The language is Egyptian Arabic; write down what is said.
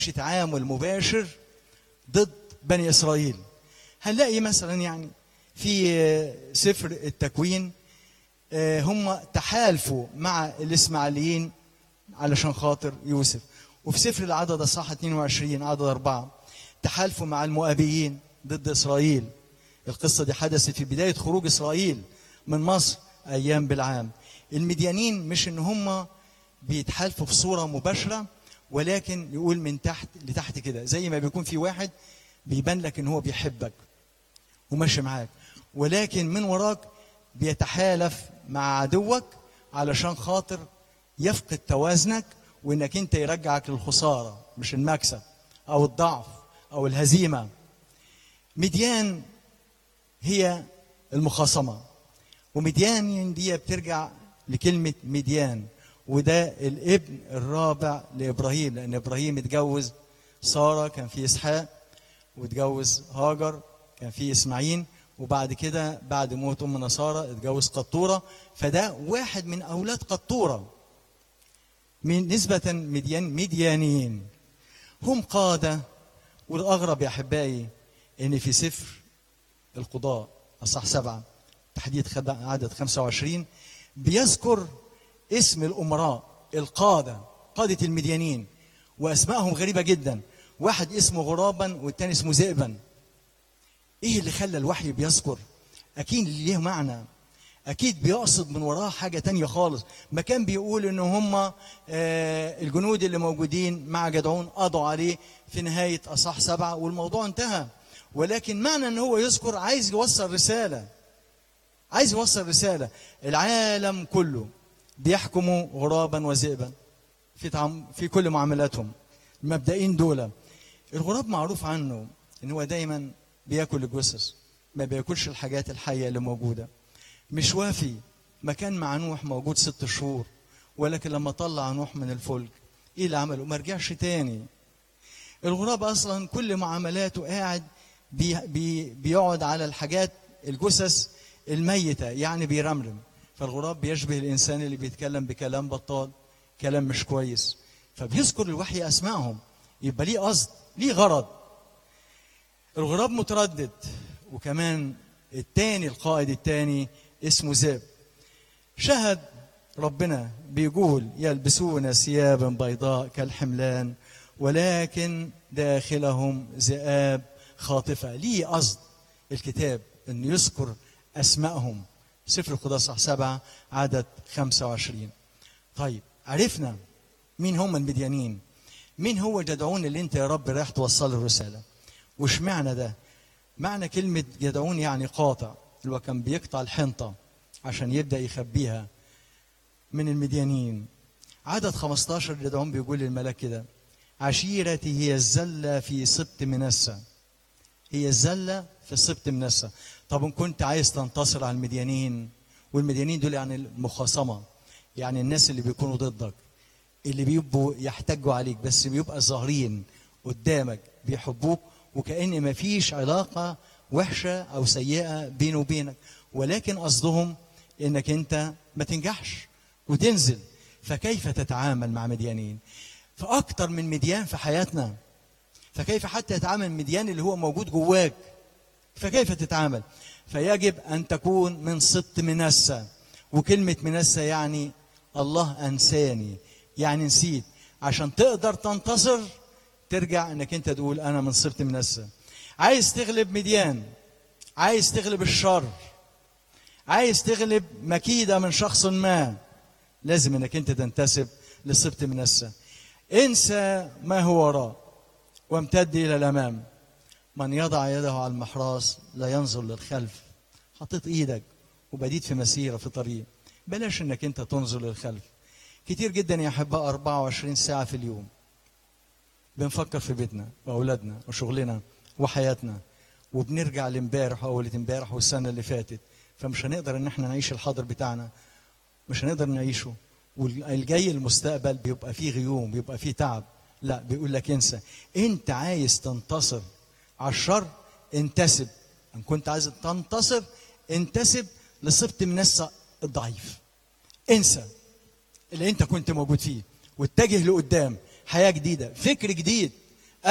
تعامل مباشر ضد بني اسرائيل هنلاقي مثلا يعني في سفر التكوين هم تحالفوا مع الاسماعيليين علشان خاطر يوسف وفي سفر العدد الصح 22 عدد أربعة تحالفوا مع المؤابيين ضد إسرائيل القصة دي حدثت في بداية خروج إسرائيل من مصر أيام بالعام المديانين مش إن هم بيتحالفوا في صورة مباشرة ولكن يقول من تحت لتحت كده زي ما بيكون في واحد بيبان لك إن هو بيحبك وماشي معاك ولكن من وراك بيتحالف مع عدوك علشان خاطر يفقد توازنك وانك انت يرجعك للخساره مش المكسب او الضعف او الهزيمه مديان هي المخاصمه ومديان دي بترجع لكلمه مديان وده الابن الرابع لابراهيم لان ابراهيم اتجوز ساره كان في اسحاق واتجوز هاجر كان في اسماعيل وبعد كده بعد موت ام نصارى اتجوز قطوره فده واحد من اولاد قطوره من نسبة مديان مديانيين هم قادة والأغرب يا أحبائي إن في سفر القضاء أصح سبعة تحديد عدد 25 بيذكر اسم الأمراء القادة قادة المديانين وأسمائهم غريبة جدا واحد اسمه غرابا والتاني اسمه ذئبا إيه اللي خلى الوحي بيذكر أكيد ليه معنى اكيد بيقصد من وراه حاجه تانية خالص ما كان بيقول ان هم الجنود اللي موجودين مع جدعون قضوا عليه في نهايه اصح سبعه والموضوع انتهى ولكن معنى ان هو يذكر عايز يوصل رساله عايز يوصل رساله العالم كله بيحكموا غرابا وذئبا في تعم... في كل معاملاتهم المبدئين دول الغراب معروف عنه ان هو دايما بياكل الجثث ما بياكلش الحاجات الحيه اللي موجوده مش وافي ما كان مع نوح موجود ست شهور ولكن لما طلع نوح من الفلك ايه اللي عمله ما رجعش تاني الغراب اصلا كل معاملاته قاعد بي بي بيقعد على الحاجات الجثث الميته يعني بيرمرم فالغراب بيشبه الانسان اللي بيتكلم بكلام بطال كلام مش كويس فبيذكر الوحي اسمائهم يبقى ليه قصد ليه غرض الغراب متردد وكمان التاني القائد التاني اسمه ذئب شهد ربنا بيقول يلبسون ثيابا بيضاء كالحملان ولكن داخلهم ذئاب خاطفه ليه قصد الكتاب انه يذكر اسمائهم سفر القضاء صح سبعة عدد 25 طيب عرفنا مين هم المديانين مين هو جدعون اللي انت يا رب رايح توصل الرساله وش معنى ده معنى كلمة جدعون يعني قاطع اللي هو كان بيقطع الحنطة عشان يبدأ يخبيها من المديانين عدد 15 جدعون بيقول للملاك كده عشيرتي هي الزلة في سبط منسى هي الزلة في سبط منسى طب إن كنت عايز تنتصر على المديانين والمديانين دول يعني المخاصمة يعني الناس اللي بيكونوا ضدك اللي بيبقوا يحتجوا عليك بس بيبقى ظاهرين قدامك بيحبوك وكأن ما فيش علاقة وحشة أو سيئة بينه وبينك ولكن قصدهم إنك أنت ما تنجحش وتنزل فكيف تتعامل مع مديانين فأكتر من مديان في حياتنا فكيف حتى يتعامل مديان اللي هو موجود جواك فكيف تتعامل فيجب أن تكون من سبط منسى وكلمة منسى يعني الله أنساني يعني نسيت عشان تقدر تنتصر ترجع انك انت تقول انا من صرت منسى عايز تغلب مديان عايز تغلب الشر عايز تغلب مكيدة من شخص ما لازم انك انت تنتسب للسبت منسى انسى ما هو وراء وامتد الى الامام من يضع يده على المحراس لا ينظر للخلف حطيت ايدك وبديت في مسيره في طريق بلاش انك انت تنظر للخلف كتير جدا يا احباء 24 ساعه في اليوم بنفكر في بيتنا واولادنا وشغلنا وحياتنا وبنرجع لامبارح واول امبارح والسنه اللي فاتت فمش هنقدر ان احنا نعيش الحاضر بتاعنا مش هنقدر نعيشه والجاي المستقبل بيبقى فيه غيوم بيبقى فيه تعب لا بيقول لك انسى انت عايز تنتصر على الشر انتسب ان كنت عايز تنتصر انتسب لصفت منسى الضعيف انسى اللي انت كنت موجود فيه واتجه لقدام حياه جديده فكر جديد